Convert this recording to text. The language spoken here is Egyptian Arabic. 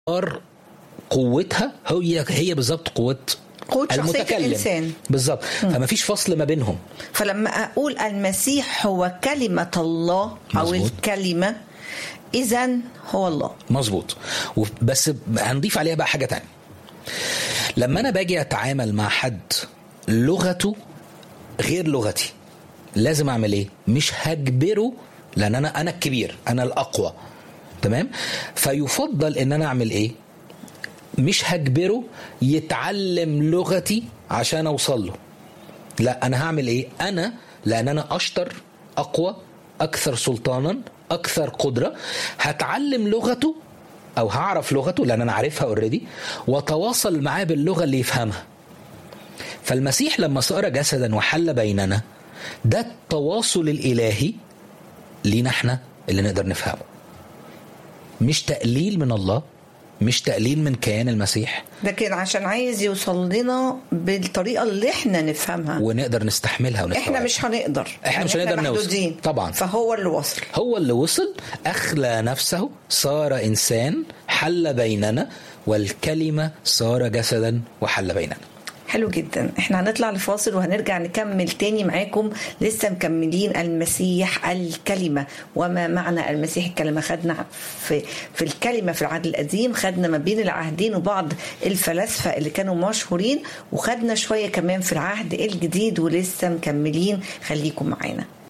مقدار قوتها هي هي بالظبط قوه قوة شخصية المتكلم الإنسان. بالظبط فما فيش فصل ما بينهم فلما أقول المسيح هو كلمة الله أو مظبوط. الكلمة إذا هو الله مظبوط وف- بس هنضيف عليها بقى حاجه تانية لما انا باجي اتعامل مع حد لغته غير لغتي لازم اعمل ايه مش هجبره لان انا انا الكبير انا الاقوى تمام فيفضل ان انا اعمل ايه مش هجبره يتعلم لغتي عشان اوصل له لا انا هعمل ايه انا لان انا اشطر اقوى اكثر سلطانا اكثر قدره هتعلم لغته او هعرف لغته لان انا عارفها اوريدي واتواصل معاه باللغه اللي يفهمها فالمسيح لما صار جسدا وحل بيننا ده التواصل الالهي لينا احنا اللي نقدر نفهمه مش تقليل من الله مش تقليل من كيان المسيح لكن عشان عايز يوصل لنا بالطريقة اللي احنا نفهمها ونقدر نستحملها ونستوعبها احنا مش هنقدر إحنا مش هنقدر نوصل. محدودين. طبعاً. فهو اللي وصل هو اللي وصل أخلى نفسه صار إنسان حل بيننا والكلمة صار جسدا وحل بيننا حلو جدا احنا هنطلع لفاصل وهنرجع نكمل تاني معاكم لسه مكملين المسيح الكلمة وما معنى المسيح الكلمة خدنا في, في الكلمة في العهد القديم خدنا ما بين العهدين وبعض الفلاسفة اللي كانوا مشهورين وخدنا شوية كمان في العهد الجديد ولسه مكملين خليكم معانا